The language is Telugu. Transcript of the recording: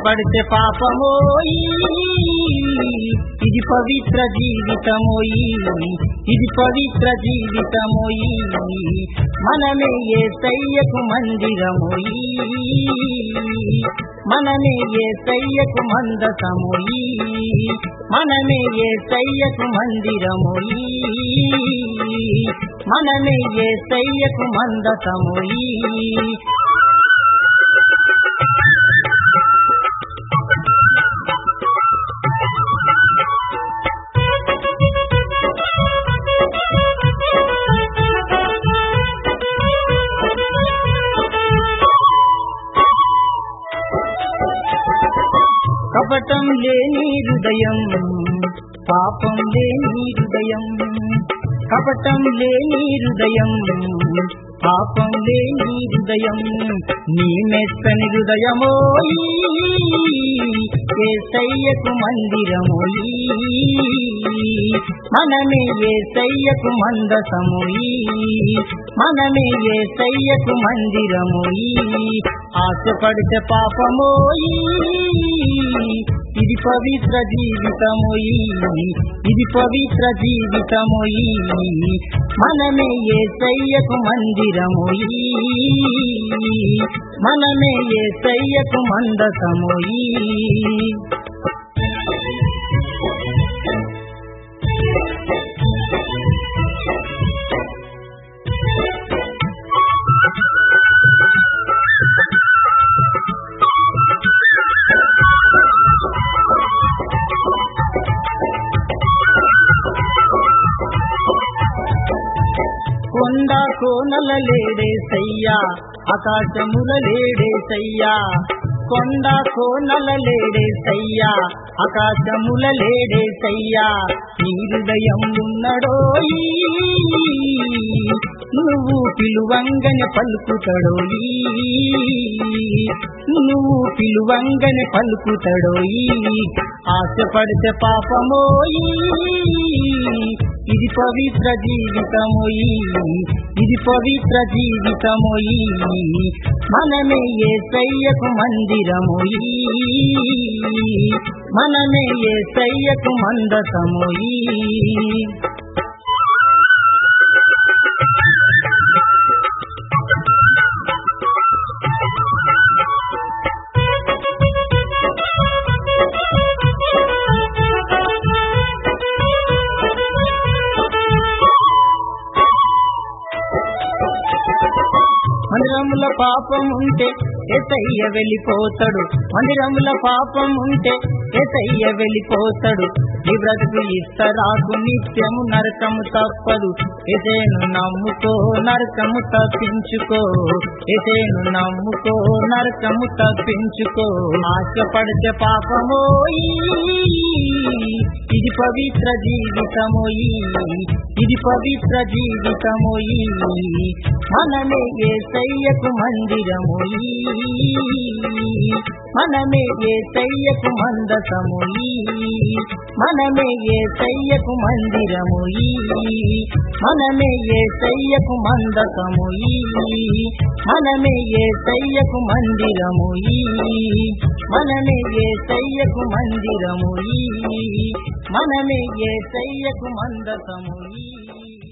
ఆశపడితే పాపమోయి ఇది పవిత్ర జీవితమోయి ఇది పవిత్ర జీవితమోయి మనమే ఏ సయ్యకు మందిరమోయి మనమే ఏ సయ్యకు మందసమోయి మనమే ఏ సయ్యకు మందిరమోయి మనమే ఏ సయ్యకు మందసమోయి కపటం లేని హృదయం పాపం లేని హృదయం కపటం లేని హృదయం పాపం లేని హృదయం నీ మెత్తని హృదయమోయి ఏ సయ్యకు మందిరమోయి మనమే ఏ సయ్యకు మందసమోయి మనమే ఏ సయ్యకు మందిరమోయి ఆశపడితే పాపమోయి ఇది పవిత్ర జీవితమోయి ఇది పవిత్ర జీవితమోయి మనమే ఏ సయ్యకు మందిరమోయి మనమే ఏ సయ్యకు మందసమోయి కొండ కోనల లేడే సయ్యా ఆకాశముల లేడే సయ్యా కొండ కోనల లేడే సయ్యా ఆకాశముల లేడే సయ్యా నీ హృదయం ఉన్నడోయి నువ్వు పిలువంగని పలుకుతడోయి నువ్వు పిలువంగని పలుకుతడోయి ఆశపడితే పాపమోయి ఇది పవిత్ర జీవితమోయి ఇది పవిత్ర జీవితమోయి మనమే ఏ సయ్యకు మందిరమోయి మనమే ఏ సయ్యకు మందసమోయి మందిరముల పాపం ఉంటే ఎసయ్య వెళ్ళిపోతాడు మందిరముల పాపం ఉంటే ఎసయ్య వెళ్ళిపోతాడు నీ బ్రతుకు ఇస్తరాకు నిత్యము నరకము తప్పదు ఎసేను నమ్ముకో నరకము తప్పించుకో ఎసేను నమ్ముకో నరకము తప్పించుకో ఆశపడితే పాపమోయి ఇది పవిత్ర జీవితమోయి ఇది పవిత్ర జీవితమోయి మనమే ఏ సయ్యకు మందిరమోయి మనమే ఏ సయ్యకు మందసమోయి మనమే ఏ సయ్యకు మందిరమోయి మనమే ఏ సయ్యకు మందసమోయి మనమే ఏ సయ్యకు మందిరమోయి మనమే ఏ సయ్యకు మందిరమోయి మనమే ఏ సయ్యకు మందసమోయి